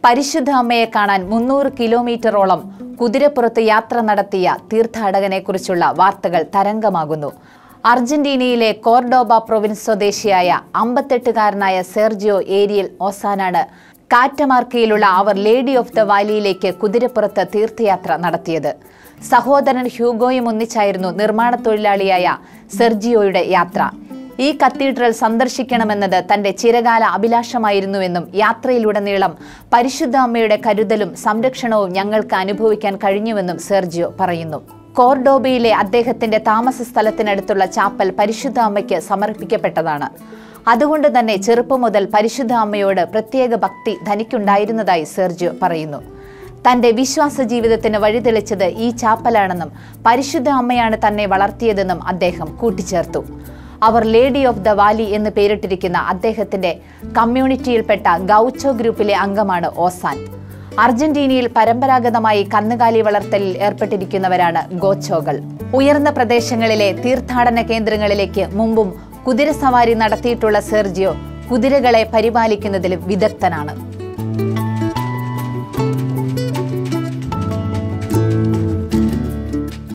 പരിശുദ്ധ അമ്മയെ കാണാൻ മുന്നൂറ് കിലോമീറ്ററോളം കുതിരപ്പുറത്ത് യാത്ര നടത്തിയ തീർത്ഥാടകനെക്കുറിച്ചുള്ള വാർത്തകൾ തരംഗമാകുന്നു അർജന്റീനയിലെ കോർഡോബ പ്രൊവിൻസ് സ്വദേശിയായ അമ്പത്തെട്ടുകാരനായ സെർജിയോ ഏരിയൽ ഓസാനാണ് കാറ്റമാർക്കയിലുള്ള അവർ ലേഡി ഓഫ് ദ വാലിയിലേക്ക് കുതിരപ്പുറത്ത് തീർത്ഥയാത്ര നടത്തിയത് സഹോദരൻ ഹ്യൂഗോയും ഒന്നിച്ചായിരുന്നു നിർമ്മാണ തൊഴിലാളിയായ സെർജിയോയുടെ യാത്ര ഈ കത്തീഡ്രൽ സന്ദർശിക്കണമെന്നത് തന്റെ ചിരകാല അഭിലാഷമായിരുന്നുവെന്നും യാത്രയിലുടനീളം പരിശുദ്ധ അമ്മയുടെ കരുതലും സംരക്ഷണവും ഞങ്ങൾക്ക് അനുഭവിക്കാൻ കഴിഞ്ഞുവെന്നും സെർജിയോ പറയുന്നു കോർഡോബയിലെ അദ്ദേഹത്തിന്റെ താമസ സ്ഥലത്തിനടുത്തുള്ള ചാപ്പൽ പരിശുദ്ധ അമ്മയ്ക്ക് സമർപ്പിക്കപ്പെട്ടതാണ് അതുകൊണ്ട് തന്നെ ചെറുപ്പം മുതൽ പരിശുദ്ധ അമ്മയോട് പ്രത്യേക ഭക്തി തനിക്കുണ്ടായിരുന്നതായി സെർജിയോ പറയുന്നു തന്റെ വിശ്വാസ ജീവിതത്തിന് വഴിതെളിച്ചത് ഈ ചാപ്പലാണെന്നും പരിശുദ്ധ അമ്മയാണ് തന്നെ വളർത്തിയതെന്നും അദ്ദേഹം കൂട്ടിച്ചേർത്തു അവർ ലേഡി ഓഫ് ദ വാലി എന്ന് പേരിട്ടിരിക്കുന്ന അദ്ദേഹത്തിന്റെ കമ്മ്യൂണിറ്റിയിൽപ്പെട്ട ഗൗച്ചോ ഗ്രൂപ്പിലെ അംഗമാണ് ഓസാൻ അർജന്റീനയിൽ പരമ്പരാഗതമായി കന്നുകാലി വളർത്തലിൽ ഏർപ്പെട്ടിരിക്കുന്നവരാണ് ഗോച്ചോകൾ ഉയർന്ന പ്രദേശങ്ങളിലെ തീർത്ഥാടന കേന്ദ്രങ്ങളിലേക്ക് മുമ്പും കുതിരസവാരി നടത്തിയിട്ടുള്ള സെർജിയോ കുതിരകളെ പരിപാലിക്കുന്നതിലും വിദഗ്ധനാണ്